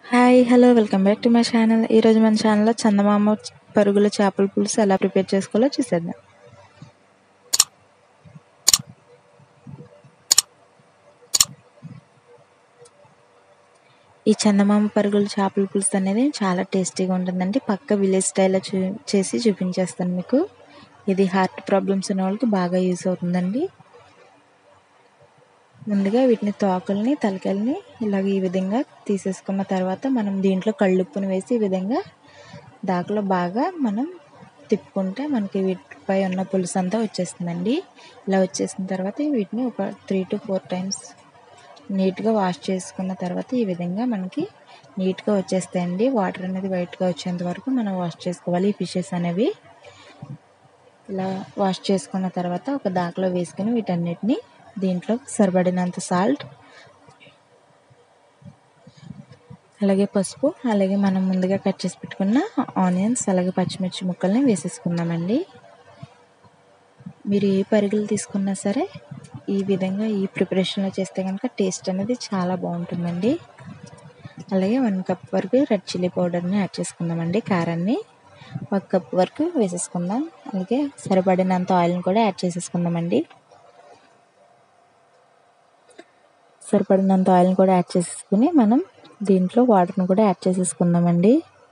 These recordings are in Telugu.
hi hello welcome back to my channel ఈరోజు మన ఛానల్లో చందమామ పరుగుల చేపల పులుసు ఎలా ప్రిపేర్ చేసుకోవాలో చూసేద్దాం ఈ చందమామ పరుగుల చేపల పులుసు అనేది చాలా టేస్టీగా ఉంటుందండి పక్క విలేజ్ స్టైల్లో చూ చేసి చూపించేస్తాను మీకు ఇది హార్ట్ ప్రాబ్లమ్స్ ఉన్న వాళ్ళకి బాగా యూస్ అవుతుందండి ముందుగా వీటిని తోకల్ని తలకాయలని ఇలాగ ఈ విధంగా తీసేసుకున్న తర్వాత మనం దీంట్లో కళ్ళుప్పుని వేసి ఈ విధంగా దాకలో బాగా మనం తిప్పుకుంటే మనకి వీటిపై ఉన్న పులుసు అంతా వచ్చేస్తుందండి ఇలా వచ్చేసిన తర్వాత వీటిని ఒక త్రీ టు ఫోర్ టైమ్స్ నీట్గా వాష్ చేసుకున్న తర్వాత ఈ విధంగా మనకి నీట్గా వచ్చేస్తాయండి వాటర్ అనేది వైట్గా వచ్చేంత వరకు మనం వాష్ చేసుకోవాలి ఈ ఫిషెస్ అనేవి ఇలా వాష్ చేసుకున్న తర్వాత ఒక దాకలో వేసుకుని వీటన్నిటిని దీంట్లో సరిపడినంత సాల్ట్ అలాగే పసుపు అలాగే మనం ముందుగా కట్ చేసి పెట్టుకున్న ఆనియన్స్ అలాగే పచ్చిమిర్చి ముక్కల్ని వేసేసుకుందామండి మీరు ఏ పరుగులు తీసుకున్నా సరే ఈ విధంగా ఈ ప్రిపరేషన్లో చేస్తే కనుక టేస్ట్ అనేది చాలా బాగుంటుందండి అలాగే వన్ కప్ వరకు రెడ్ చిల్లీ పౌడర్ని యాడ్ చేసుకుందామండి కారాన్ని ఒక కప్ వరకు వేసేసుకుందాం అలాగే సరిపడినంత ఆయిల్ని కూడా యాడ్ చేసేసుకుందామండి సరిపడినంత ఆయిల్ని కూడా యాడ్ చేసేసుకుని మనం దీంట్లో వాటర్ని కూడా యాడ్ చేసేసుకుందామండి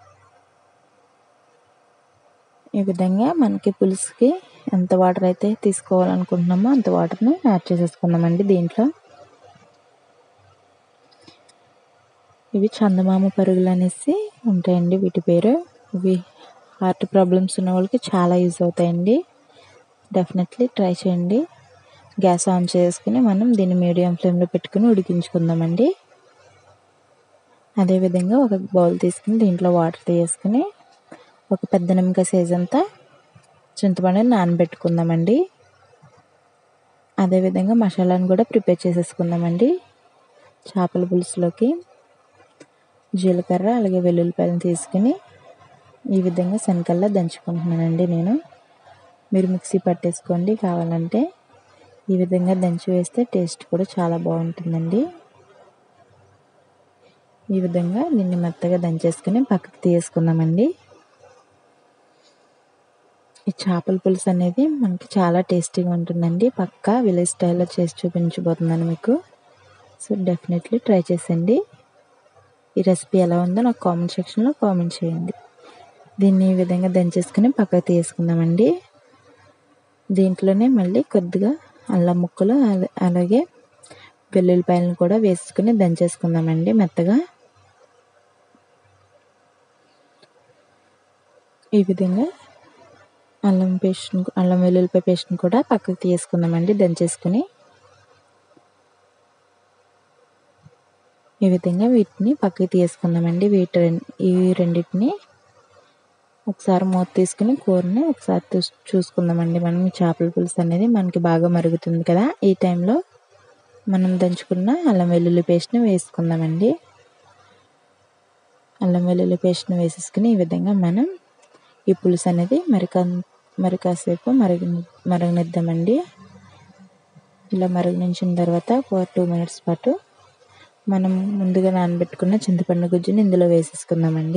ఈ విధంగా మనకి పులుసుకి ఎంత వాటర్ అయితే తీసుకోవాలనుకుంటున్నామో అంత వాటర్ని యాడ్ చేసేసుకుందామండి దీంట్లో ఇవి చందమామ పరుగులు అనేసి ఉంటాయండి వీటి పేరు ఇవి హార్ట్ ప్రాబ్లమ్స్ ఉన్న వాళ్ళకి చాలా యూజ్ అవుతాయండి డెఫినెట్లీ ట్రై చేయండి గ్యాస్ ఆన్ చేసుకుని మనం దీన్ని మీడియం ఫ్లేమ్లో పెట్టుకుని ఉడికించుకుందామండి అదేవిధంగా ఒక బౌల్ తీసుకుని దీంట్లో వాటర్ తీసుకుని ఒక పెద్ద నిమ్మకాయ సైజ్ అంతా చింతపండుని నానబెట్టుకుందామండి అదేవిధంగా మసాలాను కూడా ప్రిపేర్ చేసేసుకుందామండి చేపల పులుసులోకి జీలకర్ర అలాగే వెల్లుల్లిపాయలను తీసుకుని ఈ విధంగా శనకల్లా దంచుకుంటున్నానండి నేను మీరు మిక్సీ పట్టేసుకోండి కావాలంటే ఈ విధంగా దంచి వేస్తే టేస్ట్ కూడా చాలా బాగుంటుందండి ఈ విధంగా దీన్ని మెత్తగా దంచేసుకుని పక్కకు తీసుకుందామండి ఈ చేపల పులుసు అనేది మనకి చాలా టేస్టీగా ఉంటుందండి పక్కా విలేజ్ స్టైల్లో చేసి చూపించబోతున్నాను మీకు సో డెఫినెట్లీ ట్రై చేసండి ఈ రెసిపీ ఎలా ఉందో నాకు కామెంట్ సెక్షన్లో కామెంట్ చేయండి దీన్ని ఈ విధంగా దంచేసుకుని పక్కకు తీసుకుందామండి దీంట్లోనే మళ్ళీ కొద్దిగా అల్లం ముక్కలు అలాగే వెల్లుల్లిపాయలను కూడా వేసుకుని దంచేసుకుందామండి మెత్తగా ఈ విధంగా అల్లం పేస్ట్ అల్లం వెల్లుల్లిపాయ పేస్ట్ని కూడా పక్కకు తీసుకుందామండి దంచేసుకుని ఈ విధంగా వీటిని పక్కకి తీసుకుందామండి వీటి ఈ రెండింటిని ఒకసారి మూత తీసుకుని కూరని ఒకసారి చూసుకుందామండి మనం చేపల పులుసు అనేది మనకి బాగా మరుగుతుంది కదా ఈ టైంలో మనం దంచుకున్న అల్లం వెల్లుల్లి పేస్ట్ని వేసుకుందామండి అల్లం వెల్లుల్లి పేస్ట్ని వేసేసుకుని ఈ విధంగా మనం ఈ పులుసు అనేది మరి మరి కాసేపు మరగ మరగనిద్దామండి ఇలా మరగనించిన తర్వాత ఒక టూ మినిట్స్ పాటు మనం ముందుగా నానబెట్టుకున్న చింతపండు గుజ్జుని ఇందులో వేసేసుకుందామండి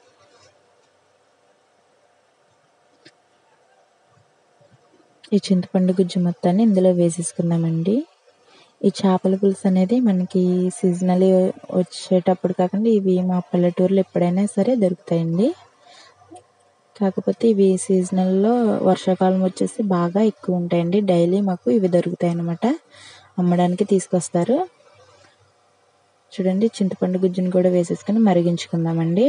ఈ చింతపండు గుజ్జు మొత్తాన్ని ఇందులో వేసేసుకుందామండి ఈ చేపల పులుసు అనేది మనకి సీజనల్ వచ్చేటప్పుడు కాకుండా ఇవి మా పల్లెటూరులో ఎప్పుడైనా సరే దొరుకుతాయండి కాకపోతే ఇవి సీజనల్లో వర్షాకాలం వచ్చేసి బాగా ఎక్కువ ఉంటాయండి డైలీ మాకు ఇవి దొరుకుతాయి అన్నమాట అమ్మడానికి తీసుకొస్తారు చూడండి చింతపండు గుజ్జుని కూడా వేసేసుకొని మరిగించుకుందామండి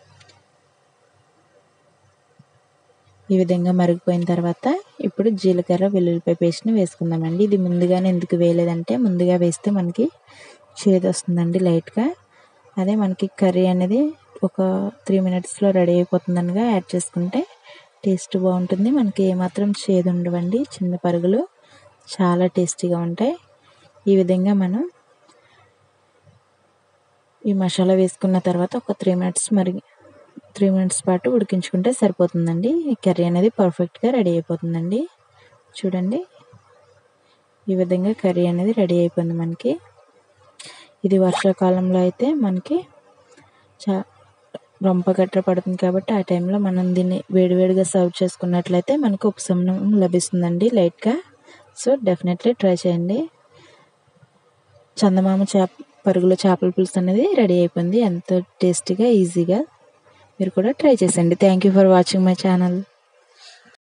ఈ విధంగా మరిగిపోయిన తర్వాత ఇప్పుడు జీలకర్ర వెల్లుల్లిపాయ పేస్ట్ని వేసుకుందామండి ఇది ముందుగానే ఎందుకు వేయలేదంటే ముందుగా వేస్తే మనకి చేదు వస్తుందండి లైట్గా అదే మనకి కర్రీ అనేది ఒక త్రీ మినిట్స్లో రెడీ అయిపోతుందనగా యాడ్ చేసుకుంటే టేస్ట్ బాగుంటుంది మనకి ఏమాత్రం చేదు ఉండవండి చిన్న పరుగులు చాలా టేస్టీగా ఉంటాయి ఈ విధంగా మనం ఈ మసాలా వేసుకున్న తర్వాత ఒక త్రీ మినిట్స్ మరిగి త్రీ మినిట్స్ పాటు ఉడికించుకుంటే సరిపోతుందండి ఈ కర్రీ అనేది పర్ఫెక్ట్గా రెడీ అయిపోతుందండి చూడండి ఈ విధంగా కర్రీ అనేది రెడీ అయిపోయింది మనకి ఇది వర్షాకాలంలో అయితే మనకి చా రొంప గట్ర పడుతుంది కాబట్టి ఆ టైంలో మనం దీన్ని వేడివేడిగా సర్వ్ చేసుకున్నట్లయితే మనకు ఉపశమనం లభిస్తుందండి లైట్గా సో డెఫినెట్లీ ట్రై చేయండి చందమామ చేప పరుగుల చేపల పులుసు అనేది రెడీ అయిపోయింది ఎంతో టేస్టీగా ఈజీగా మీరు కూడా ట్రై చేసేయండి thank you for watching my channel